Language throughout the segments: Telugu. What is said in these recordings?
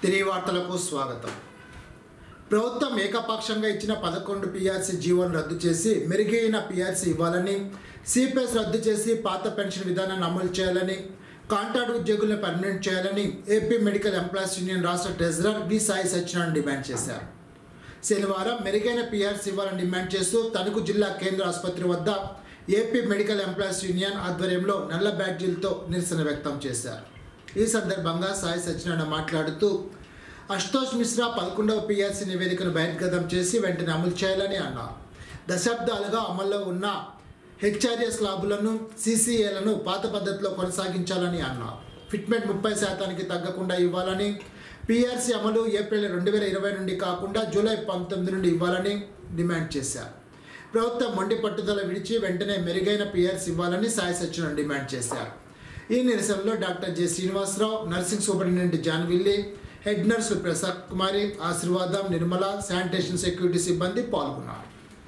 తిరిగి వార్తలకు స్వాగతం ప్రభుత్వం ఏకపక్షంగా ఇచ్చిన పదకొండు పిఆర్సీ జీవోను రద్దు చేసి మెరుగైన పిఆర్సీ ఇవ్వాలని సిపిఎస్ రద్దు చేసి పాత పెన్షన్ విధానాన్ని అమలు చేయాలని కాంట్రాక్ట్ ఉద్యోగులను పర్మనెంట్ చేయాలని ఏపీ మెడికల్ ఎంప్లాయీస్ యూనియన్ రాష్ట్ర treasurer V Sai Satyanarayana demand చేశారు శనివారం మెరుగైన పిఆర్సీ ఇవ్వాలని డిమాండ్ చేస్తూ తణుకు జిల్లా కేంద్ర ఆసుపత్రి వద్ద ఏపీ మెడికల్ ఎంప్లాయీస్ యూనియన్ ఆధ్వర్యంలో నల్ల బ్యాడ్జీలతో నిరసన వ్యక్తం చేశారు ఈ సందర్భంగా సాయి సత్యనారాయణ మాట్లాడుతూ అశుతోష్ మిశ్రా పదకొండవ పిఆర్సీ నివేదికను బహిర్గతం చేసి వెంటనే అమలు చేయాలని అన్నారు దశాబ్దాలుగా అమల్లో ఉన్న హెచ్ఆర్ఎస్ లాబులను సీసీఏలను పాత పద్ధతిలో కొనసాగించాలని అన్నారు ఫిట్మెంట్ ముప్పై శాతానికి తగ్గకుండా ఇవ్వాలని పీఆర్సీ అమలు ఏప్రిల్ రెండు వేల ఇరవై నుండి కాకుండా జూలై పంతొమ్మిది నుండి ఇవ్వాలని డిమాండ్ చేశారు ప్రభుత్వం మొండి పట్టుదల విడిచి వెంటనే మెరుగైన పీఆర్సీ ఇవ్వాలని సాయి సత్యనారాయణ డిమాండ్ చేశారు ఈ నిరసనలో doctor J Srinivasarao nursing superintendent John Willie head nurse Prasad Kumari Ashirvadam Nirmala sanitation security సిబ్బంది పాల్గొన్నారు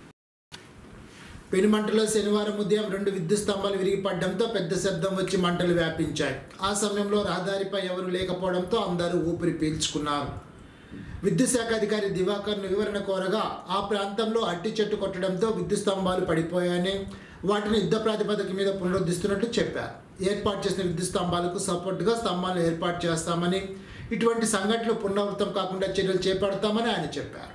పెనుమంటలో శనివారం ఉదయం రెండు విద్యుత్ స్తంభాలు విరిగిపడడంతో పెద్ద శబ్దం వచ్చి మంటలు వ్యాపించాయి ఆ సమయంలో రహదారిపై ఎవరు లేకపోవడంతో అందరూ ఊపిరి పీల్చుకున్నారు విద్యుత్ శాఖ అధికారి దివాకర్ను వివరణ కోరగా ఆ ప్రాంతంలో అట్టి చెట్టు కొట్టడంతో విద్యుత్ స్తంభాలు పడిపోయాయని వాటిని యుద్ధ ప్రాతిపదిక మీద పునరుద్ధరిస్తున్నట్లు చెప్పారు ఏర్పాటు చేసిన విద్యుత్ స్తంభాలకు సపోర్టుగా స్తంభాలను ఏర్పాటు చేస్తామని ఇటువంటి సంఘటనలు పునరావృతం కాకుండా చర్యలు చేపడతామని ఆయన చెప్పారు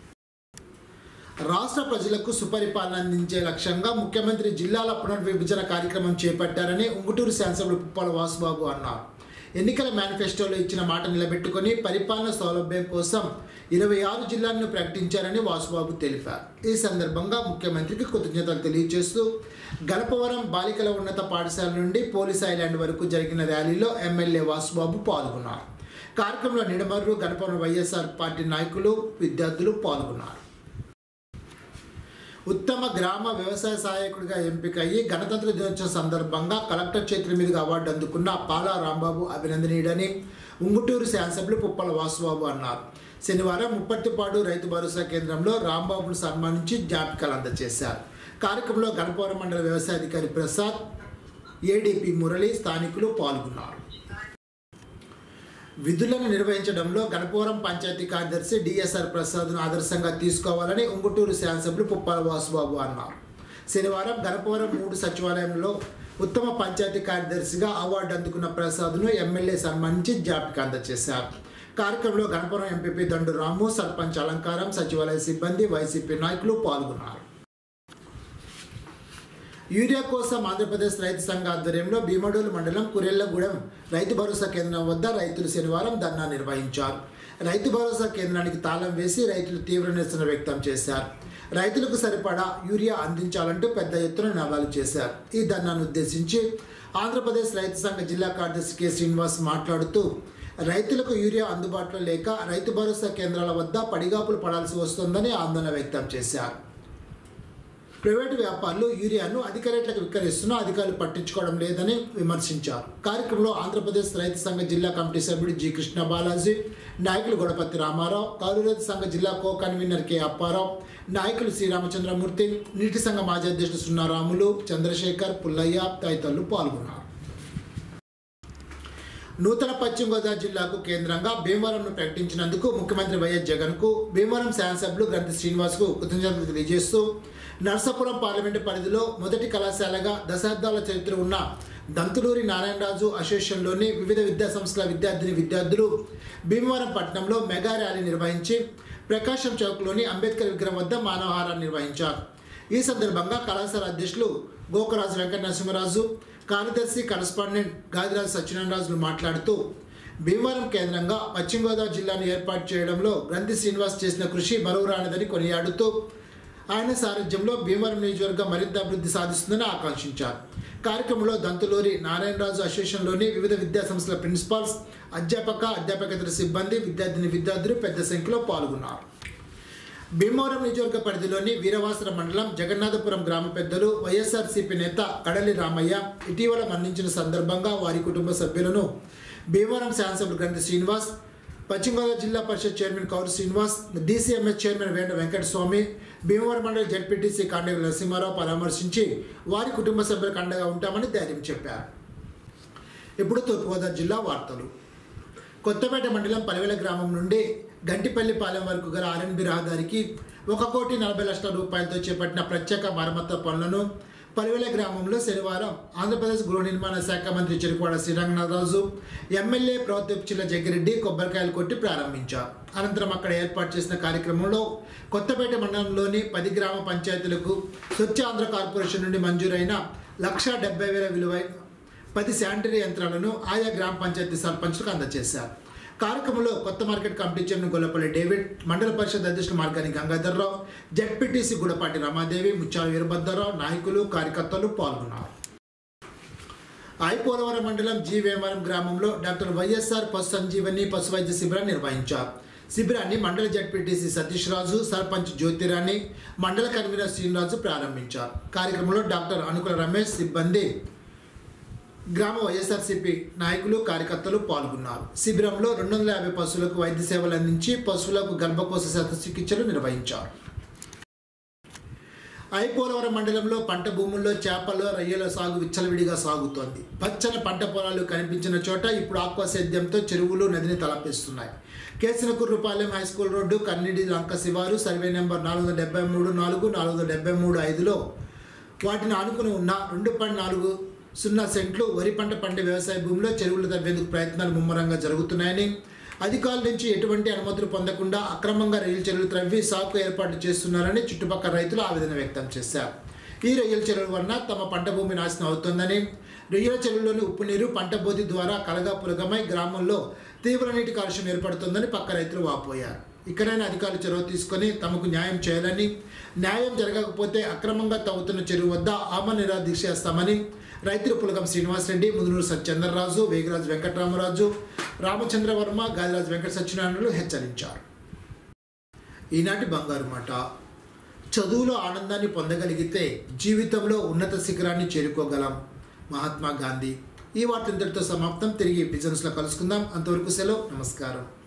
రాష్ట్ర ప్రజలకు సుపరిపాలన అందించే లక్ష్యంగా ముఖ్యమంత్రి జిల్లాల పునర్విభజన కార్యక్రమం చేపట్టారని ఉంగుటూరు శాసనసభ్యులు పుప్పాల వాసుబాబు అన్నారు ఎన్నికల మేనిఫెస్టోలో ఇచ్చిన మాట నిలబెట్టుకుని పరిపాలన సౌలభ్యం కోసం ఇరవై ఆరు జిల్లాలను ప్రకటించారని వాసుబాబు తెలిపారు ఈ సందర్భంగా ముఖ్యమంత్రికి కృతజ్ఞతలు తెలియజేస్తూ గణపవరం బాలికల ఉన్నత పాఠశాల నుండి పోలీస్ ఐలాండ్ వరకు జరిగిన ర్యాలీలో ఎమ్మెల్యే వాసుబాబు పాల్గొన్నారు కార్యక్రమంలో నిడమర్రు గణపవరం వైఎస్ఆర్ పార్టీ నాయకులు విద్యార్థులు పాల్గొన్నారు ఉత్తమ గ్రామ వ్యవసాయ సహాయకుడిగా ఎంపికయ్యి గణతంత్ర దినోత్సవం సందర్భంగా కలెక్టర్ చేతుల మీదుగా అవార్డు అందుకున్న పాలా రాంబాబు అభినందనీయుడని ఉంగుటూరు శాసనసభ్యులు పుప్పల వాసుబాబు అన్నారు శనివారం ముప్పట్టిపాడు రైతు భరోసా కేంద్రంలో రాంబాబును సన్మానించి జ్ఞాపికలు అందజేశారు కార్యక్రమంలో గణపవరం మండల వ్యవసాయ అధికారి ప్రసాద్ ఏడీపీ మురళి స్థానికులు పాల్గొన్నారు విధులను నిర్వహించడంలో గణపవరం పంచాయతీ కార్యదర్శి డిఎస్ఆర్ ప్రసాద్ను ఆదర్శంగా తీసుకోవాలని ఉంగుటూరు శాసనసభ్యులు పుప్పాల వాసుబాబు అన్నారు శనివారం గణపవరం మూడు సచివాలయంలో ఉత్తమ పంచాయతీ కార్యదర్శిగా అవార్డు అందుకున్న ప్రసాద్ను ఎమ్మెల్యే సన్మానించి జ్ఞాపిక అందజేశారు కార్యక్రమంలో గణపవరం ఎంపీపీ దండు రాము సర్పంచ్ అలంకారం సచివాలయ సిబ్బంది వైసీపీ నాయకులు పాల్గొన్నారు యూరియా కోసం ఆంధ్రప్రదేశ్ రైతు సంఘ ఆధ్వర్యంలో భీమడోలు మండలం కురెళ్లగూడెం రైతు భరోసా కేంద్రం వద్ద రైతులు శనివారం ధర్నా నిర్వహించారు రైతు భరోసా కేంద్రానికి తాళం వేసి రైతులు తీవ్ర నిరసన వ్యక్తం చేశారు రైతులకు సరిపడా యూరియా అందించాలంటూ పెద్ద ఎత్తున నినాదాలు చేశారు ఈ ధర్నాను ఉద్దేశించి ఆంధ్రప్రదేశ్ రైతు సంఘ జిల్లా కార్యదర్శి కె శ్రీనివాస్ మాట్లాడుతూ రైతులకు యూరియా అందుబాటులో లేక రైతు భరోసా కేంద్రాల వద్ద పడిగాపులు పడాల్సి వస్తోందని ఆందోళన వ్యక్తం చేశారు ప్రైవేటు వ్యాపారులు యూరియాను అధిక రేట్లకు విక్రయిస్తున్నా అధికారులు పట్టించుకోవడం లేదని విమర్శించారు కార్యక్రమంలో ఆంధ్రప్రదేశ్ రైతు సంఘ జిల్లా కమిటీ సభ్యుడు జి కృష్ణ బాలాజీ నాయకులు గొడపతి రామారావు కౌలు రైతు సంఘ జిల్లా కో కన్వీనర్ కె అప్పారావు నాయకులు శ్రీరామచంద్రమూర్తి నీటి సంఘ మాజీ అధ్యక్షుడు సున్నారాములు చంద్రశేఖర్ పుల్లయ్య తదితరులు పాల్గొన్నారు నూతన పశ్చిమ గోదావరి జిల్లాకు కేంద్రంగా భీమవరంను ప్రకటించినందుకు ముఖ్యమంత్రి వైఎస్ జగన్కు భీమవరం శాసనసభ్యులు గ్రంథి శ్రీనివాస్కు కృతజ్ఞతలు తెలియజేస్తూ నర్సాపురం పార్లమెంటు పరిధిలో మొదటి కళాశాలగా దశాబ్దాల చరిత్ర ఉన్న దంతులూరి నారాయణరాజు అసోసియేషన్లోని వివిధ విద్యా సంస్థల విద్యార్థిని విద్యార్థులు భీమవరం పట్టణంలో మెగా ర్యాలీ నిర్వహించి ప్రకాశం చౌక్లోని అంబేద్కర్ విగ్రహం వద్ద మానవహారాన్ని నిర్వహించారు ఈ సందర్భంగా కళాశాల అధ్యక్షులు గోకరాజు వెంకట నరసింహరాజు కార్యదర్శి కరస్పాండెంట్ గాదిరాజు సత్యనారాయణరాజులు మాట్లాడుతూ భీమవరం కేంద్రంగా పశ్చిమ గోదావరి జిల్లాను ఏర్పాటు చేయడంలో గ్రంథి శ్రీనివాస్ చేసిన కృషి మరువురానిదని కొనియాడుతూ ఆయన సారథ్యంలో భీమవరం నియోజకవర్గం మరింత అభివృద్ధి సాధిస్తుందని ఆకాంక్షించారు కార్యక్రమంలో దంతులూరి నారాయణరాజు అసోసియేషన్లోని వివిధ విద్యా సంస్థల ప్రిన్సిపాల్స్ అధ్యాపక అధ్యాపకేతర సిబ్బంది విద్యార్థిని విద్యార్థులు పెద్ద సంఖ్యలో పాల్గొన్నారు భీమవరం నియోజకవర్గ పరిధిలోని వీరవాసర మండలం జగన్నాథపురం గ్రామ పెద్దలు వైఎస్ఆర్సీపీ నేత కడలి రామయ్య ఇటీవల మరణించిన సందర్భంగా వారి కుటుంబ సభ్యులను భీమవరం శాసనసభ్యులు గ్రంథి శ్రీనివాస్ పశ్చిమ Godavari Zilla Parishad chairman Kauru Srinivas DCMS chairman Venda Venkataswamy Bhimavaram మండలి జడ్పీటీసీ కాండేవి నరసింహారావు పరామర్శించి వారి కుటుంబ సభ్యులకు అండగా ఉంటామని ధైర్యం చెప్పారు ఇప్పుడు తూర్పుగోదావరి జిల్లా వార్తలు కొత్తపేట మండలం పలివెల గ్రామం నుండి గంటిపల్లి పాలెం వరకు గల ఆర్ఎన్బి రహదారికి ఒక కోటి నలభై లక్షల రూపాయలతో చేపట్టిన ప్రత్యేక మరమ్మత్తు పనులను పలివెల గ్రామంలో శనివారం ఆంధ్రప్రదేశ్ గృహ నిర్మాణ శాఖ మంత్రి చెరుకువాడ శ్రీరంగనాథరాజు ఎమ్మెల్యే ప్రవతిప్చిల జగ్గిరెడ్డి కొబ్బరికాయలు కొట్టి ప్రారంభించారు అనంతరం అక్కడ ఏర్పాటు చేసిన కార్యక్రమంలో కొత్తపేట మండలంలోని పది గ్రామ పంచాయతీలకు స్వచ్ఛ ఆంధ్ర కార్పొరేషన్ నుండి మంజూరైన లక్ష డెబ్బై వేల విలువైన పది శానిటరీ యంత్రాలను ఆయా గ్రామ పంచాయతీ సర్పంచ్లకు అందజేశారు కార్యక్రమంలో కొత్త market committee chairman Gollapalli David Mandal Parishad అధ్యక్షులు మార్గాని గంగాధర్రావు జడ్పీటీసీ గుడపాటి రమాదేవి ముత్యాల వీరభద్రరావు నాయకులు కార్యకర్తలు పాల్గొన్నారు ఐపోలవరం మండలం జీ వేమవరం గ్రామంలో డాక్టర్ వైఎస్ఆర్ పశు సంజీవని పశు వైద్య శిబిరాన్ని నిర్వహించారు శిబిరాన్ని మండల జడ్పీటీసీ సతీష్ రాజు సర్పంచ్ జ్యోతిరాణి మండల కన్వీనర్ శ్రీనిరాజు ప్రారంభించారు కార్యక్రమంలో డాక్టర్ అనుకుల రమేష్ సిబ్బంది గ్రామ వైఎస్ఆర్సీపీ నాయకులు కార్యకర్తలు పాల్గొన్నారు శిబిరంలో రెండు వందల యాభై పశువులకు వైద్య సేవలు అందించి పశువులకు గర్భకోశ శస్త్రచికిత్సలు నిర్వహించారు ఐపోలవరం మండలంలో పంట భూముల్లో చేపలు రొయ్యల సాగు విచ్చలవిడిగా సాగుతోంది పచ్చని పంట పొలాలు కనిపించిన చోట ఇప్పుడు ఆక్వా సేద్యంతో చెరువులు నదిని తలపిస్తున్నాయి Kesanakurrupalem high school road Kannidi Lanka శివారు సర్వే నెంబర్ నాలుగు వందల డెబ్బై మూడు నాలుగు నాలుగు వందల డెబ్బై మూడు ఐదులో వాటిని ఆనుకుని ఉన్న రెండు పాయింట్ నాలుగు సున్నా సెంట్లు వరి పంట పండే వ్యవసాయ భూమిలో చెరువులు తవ్వేందుకు ప్రయత్నాలు ముమ్మరంగా జరుగుతున్నాయని అధికారుల నుంచి ఎటువంటి అనుమతులు పొందకుండా అక్రమంగా రైలు చెరువులు త్రవ్వి సాకు ఏర్పాటు చేస్తున్నారని చుట్టుపక్కల రైతులు ఆవేదన వ్యక్తం చేశారు ఈ రొయ్యల చెరువుల వలన తమ పంట భూమి నాశనం అవుతోందని రొయ్యల చెరువులోని ఉప్పు నీరు పంట బోధి ద్వారా కలగా పులగమై గ్రామంలో తీవ్ర నీటి కాలుష్యం ఏర్పడుతోందని పక్క రైతులు వాపోయారు ఇక్కడైనా అధికారులు చొరవ తీసుకొని తమకు న్యాయం చేయాలని న్యాయం జరగకపోతే అక్రమంగా తవ్వుతున్న చెరువు వద్ద ఆమ నిరాదీక్ష చేస్తామని రైతులు పులగం శ్రీనివాసరెడ్డి ముదునూరు సత్యచంద్రరాజు వేగరాజు వెంకటరామరాజు రామచంద్రవర్మ గాదిరాజు వెంకట సత్యనారాయణలు హెచ్చరించారు ఈనాటి బంగారు మాట చదువులో ఆనందాన్ని పొందగలిగితే జీవితంలో ఉన్నత శిఖరాన్ని చేరుకోగలం మహాత్మా గాంధీ ఈ వార్త ఇంతటితో సమాప్తం తిరిగి బిజినెస్లో కలుసుకుందాం అంతవరకు సెలవు నమస్కారం